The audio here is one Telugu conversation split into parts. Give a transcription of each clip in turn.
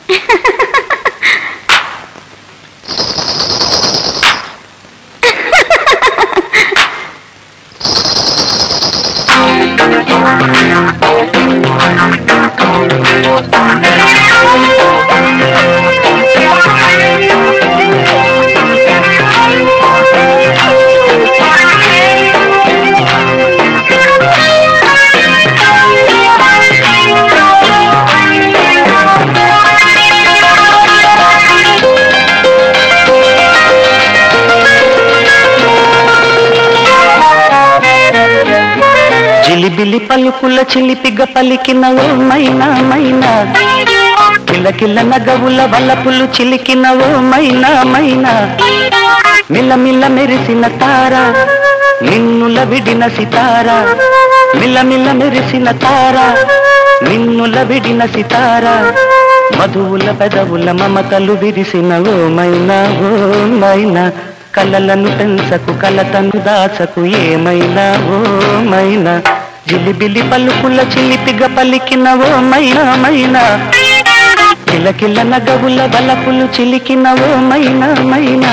జిలిబిలి పలుకుల చిలిపిగ పలికిన ఓ మైనా మైనా కిలకిల నగవుల వలపులు చిలికిన ఓ మైనా మైనా మిలమిల మెరిసిన తార నిన్నుల విడిన సితార మిలమిల మెరిసిన తార నిన్నుల విడిన సితార మధువుల పెదవుల మమతలు విరిసిన ఓ మైనా ఓ మైనా కలలను పెంచకు కలతను దాచకు ఏమైనా ఓ మైనా జిలిబిలి పలుకుల చిలిపిగ పలికిన ఓ మైనా మైనా కిలకిల నగవుల బలపులు చిలికిన ఓ మైనా మైనా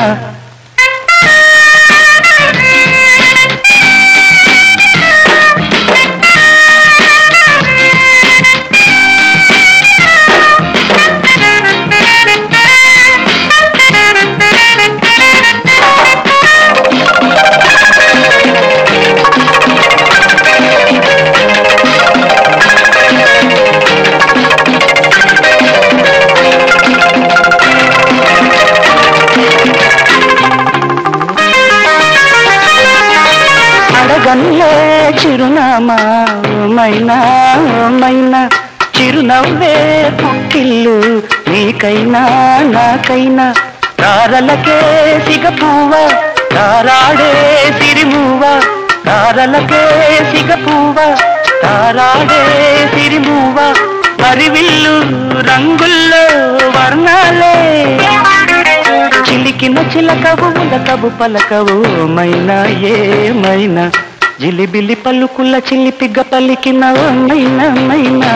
అడగన్లే చిరునామా ఓ మైనా ఓ మైనా చిరునవ్వే పుట్టిల్లు నీకైనా నాకైనా తారలకే సిగపువ్వ తారాడే సిరిమువ్వ తారలకే సిగపువ్వ తారాడే సిరిమువ్వ పరివిల్లు రంగుల్లో వర్ణాలే చిలికిన చిలకవు ఉలకవు పలకవు మైనా ఏమైనా జిలిబిలి పలుకుల చిలిపిగ పలికిన ఓ మైనా మైనా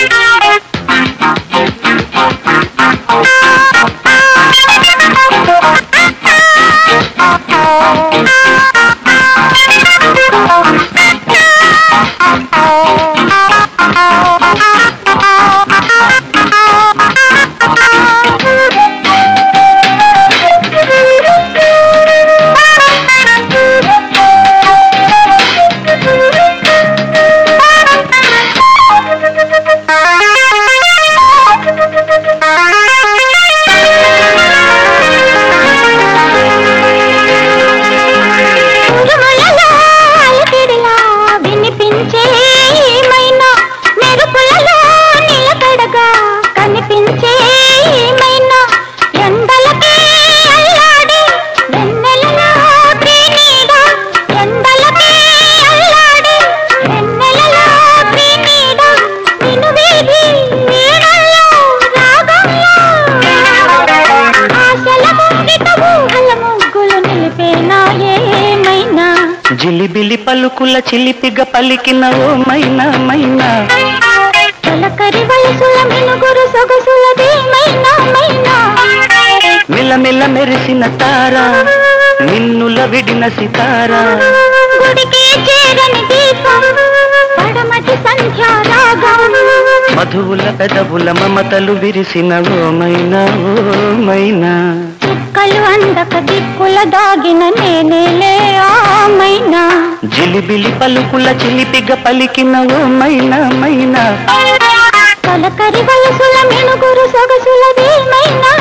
ఉరుములలో అలకిడిలా వినిపించే ఏమైనా మెరుపులలో నిలకడగా కనిపించే ఏమైనా ఎండలకే అల్లాడి వెన్నెలలో ప్రీనీడ ఎండలకే అల్లాడి వెన్నెలలో ప్రీనీడ నిన్ను వీధి వీణల్లో రాగంలో ఆశల ముంగిట ఊహల ముగ్గులు నిలిపేనా ఏమైనా జిలిబిలి పలుకుల చిలిపిగ పలికిన ఓ మైనా మైనా తొలకరి వయసుల మినుగురు సొగసులదేమైనా మైనా మిలమిల మెరిసిన తార నిన్నుల విడిన సితార గుడికి చేరని దీపం పడమటి సంధ్యా రాగం మధువుల పెదవుల మమతలు విరిసిన ఓ మైనా ఓ మైనా చుక్కలు అందక దిక్కుల దాగిన నేనేలే ఆమైనా జిలిబిలి పలుకుల చిలిపిగ పలికిన ఓ మైనా మైనా తొలకరి వయసుల మినుగురు సొగసులదేమైనా